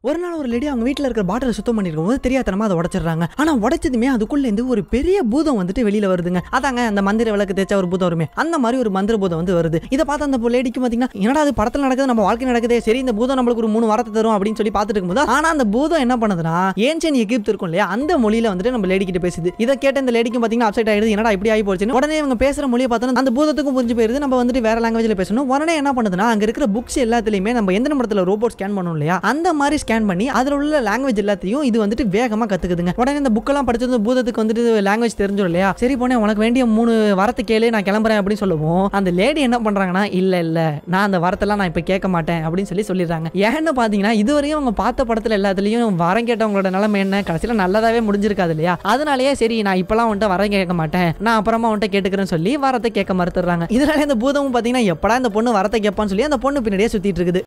ஒரு நாள் ஒரு லேடி அவங்க வீட்டில் இருக்கிற பாட்டிலை சுத்தம் பண்ணிருக்கும் போது தெரியாதனமா அதை உடச்சிடுறாங்க ஆனா உடைச்சதுமே அதுக்குள்ள இருந்து ஒரு பெரிய பூதம் வந்துட்டு வெளியில வருதுங்க அதாங்க அந்த மந்திர விளக்கு தேய்ச்சா ஒரு பூதம் வருமே அந்த மாதிரி ஒரு மந்திர பூதம் வந்து வருது இதை பார்த்து அந்த லேடிக்கு பாத்தீங்கன்னா என்னடா அது படத்துல நடக்குது நம்ம வாழ்க்கை நடக்குதே சரி இந்த பூதம் நம்மளுக்கு ஒரு மூணு வாரத்தை தரும் அப்படின்னு சொல்லி பார்த்துட்டு இருக்கும்போது ஆனா அந்த பூதம் என்ன பண்ணுதுன்னா ஏன்சன் எகிப்து இருக்கும் இல்லையா அந்த மொழியில வந்துட்டு நம்ம லேடி கிட்ட பேசுது இதை கேட்ட இந்த லேடிக்கும் பாத்தீங்கன்னா அப்செட் ஆயிடுது என்னடா இப்படி ஆகி போச்சுன்னு உடனே இவங்க பேசுற மொழியை பார்த்தோன்னா அந்த பூதத்துக்கும் புரிஞ்சு போயிருது நம்ம வந்துட்டு வேற லாங்குவேஜ்ல பேசணும் உடனே என்ன பண்ணுதுன்னா அங்க இருக்கிற புக்ஸ் எல்லாத்துலயுமே நம்ம எந்த நிமிடத்துல ரோபோட் ஸ்கேன் பண்ணணும் இல்லையா அந்த மாதிரி ஸ்கேன் பண்ணி அதுல உள்ள லாங்குவேஜ் எல்லாத்தையும் இது வந்துட்டு வேகமா கத்துக்குதுங்க உடனே இந்த புக்கெல்லாம் படிச்சது பூதத்துக்கு வந்துட்டு லாங்குவேஜ் தெரிஞ்சிடும் இல்லையா சரி போனே உனக்கு வேண்டிய மூணு வரத்தை கேளு நான் கிளம்புறேன் அப்படின்னு சொல்லுவோம் அந்த லேடி என்ன பண்றாங்கன்னா இல்ல இல்ல நான் அந்த வரத்தெல்லாம் நான் இப்ப கேட்க மாட்டேன் அப்படின்னு சொல்லி சொல்லிடுறாங்க ஏன்னு பாத்தீங்கன்னா இதுவரையும் அவங்க பார்த்த படத்துல எல்லாத்துலயும் வரம் கேட்டவங்களோட நிலைமை என்ன கடைசியில நல்லதாவே முடிஞ்சிருக்காது இல்லையா அதனாலயே சரி நான் இப்பெல்லாம் வந்துட்டு வரம் கேட்க மாட்டேன் நான் அப்புறமா வந்துட்டு கேட்டுக்கிறேன்னு சொல்லி வரத்தை கேட்க மறுத்துறாங்க இதனால இந்த பூதமும் பாத்தீங்கன்னா எப்படா இந்த பொண்ணு வரத்தை கேட்பான்னு சொல்லி அந்த பொண்ணு பின்னாடியே சுத்திட்டு இருக்குது